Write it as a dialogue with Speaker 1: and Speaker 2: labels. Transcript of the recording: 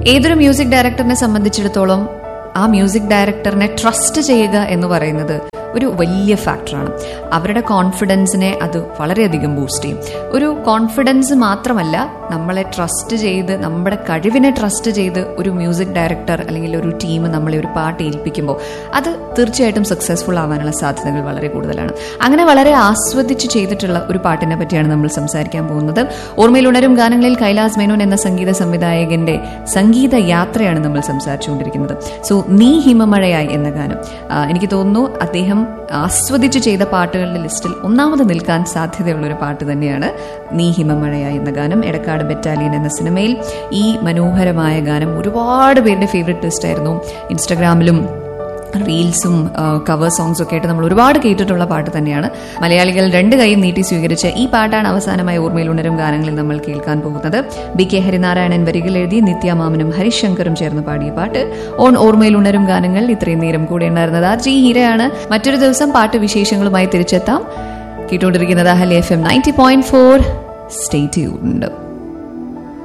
Speaker 1: ഏതൊരു മ്യൂസിക് ഡയറക്ടറിനെ സംബന്ധിച്ചിടത്തോളം ആ മ്യൂസിക് ഡയറക്ടറിനെ ട്രസ്റ്റ് ചെയ്യുക എന്ന് പറയുന്നത് ഒരു വലിയ ഫാക്ടറാണ് അവരുടെ കോൺഫിഡൻസിനെ അത് വളരെയധികം ബൂസ്റ്റ് ചെയ്യും ഒരു കോൺഫിഡൻസ് മാത്രമല്ല നമ്മളെ ട്രസ്റ്റ് ചെയ്ത് നമ്മുടെ കഴിവിനെ ട്രസ്റ്റ് ചെയ്ത് ഒരു മ്യൂസിക് ഡയറക്ടർ അല്ലെങ്കിൽ ഒരു ടീം നമ്മളെ ഒരു പാട്ട് ഏൽപ്പിക്കുമ്പോൾ അത് തീർച്ചയായിട്ടും സക്സസ്ഫുൾ ആവാനുള്ള സാധ്യതകൾ വളരെ കൂടുതലാണ് അങ്ങനെ വളരെ ആസ്വദിച്ച് ചെയ്തിട്ടുള്ള ഒരു പാട്ടിനെ പറ്റിയാണ് നമ്മൾ സംസാരിക്കാൻ പോകുന്നത് ഓർമ്മയിൽ ഉണരും ഗാനങ്ങളിൽ കൈലാസ് മേനോൻ എന്ന സംഗീത സംവിധായകന്റെ സംഗീത യാത്രയാണ് നമ്മൾ സംസാരിച്ചുകൊണ്ടിരിക്കുന്നത് സോ നീ ഹിമമഴയായി എന്ന ഗാനം ആ, എനിക്ക് തോന്നുന്നു അദ്ദേഹം ആസ്വദിച്ച് ചെയ്ത പാട്ടുകളുടെ ലിസ്റ്റിൽ ഒന്നാമത് നിൽക്കാൻ സാധ്യതയുള്ള ഒരു പാട്ട് തന്നെയാണ് നീ ഹിമമഴയായി എന്ന ഗാനം എടക്കാട് ബറ്റാലിയൻ എന്ന സിനിമയിൽ ഈ മനോഹരമായ ഗാനം ഒരുപാട് പേരുടെ ഫേവറേറ്റ് ലിസ്റ്റ് ആയിരുന്നു ഇൻസ്റ്റഗ്രാമിലും റീൽസും കവർ സോങ്സും ഒക്കെ ആയിട്ട് നമ്മൾ ഒരുപാട് കേട്ടിട്ടുള്ള പാട്ട് തന്നെയാണ് മലയാളികൾ രണ്ട് കൈയും നീട്ടി സ്വീകരിച്ച ഈ പാട്ടാണ് അവസാനമായി ഓർമ്മയിൽ ഉണരും ഗാനങ്ങളിൽ നമ്മൾ കേൾക്കാൻ പോകുന്നത് ബി കെ ഹരിനാരായണൻ വരികൾ എഴുതി നിത്യാമാമനും ഹരിശങ്കറും ചേർന്ന് പാടിയ പാട്ട് ഓൺ ഓർമ്മയിൽ ഉണരും ഗാനങ്ങൾ ഇത്രയും നേരം കൂടെ ഉണ്ടായിരുന്നത് ആർ ജി ഹീരയാണ് മറ്റൊരു ദിവസം പാട്ട് വിശേഷങ്ങളുമായി തിരിച്ചെത്താം കേട്ടുകൊണ്ടിരിക്കുന്നത് Ahalia F M ninety point four state ഉണ്ട്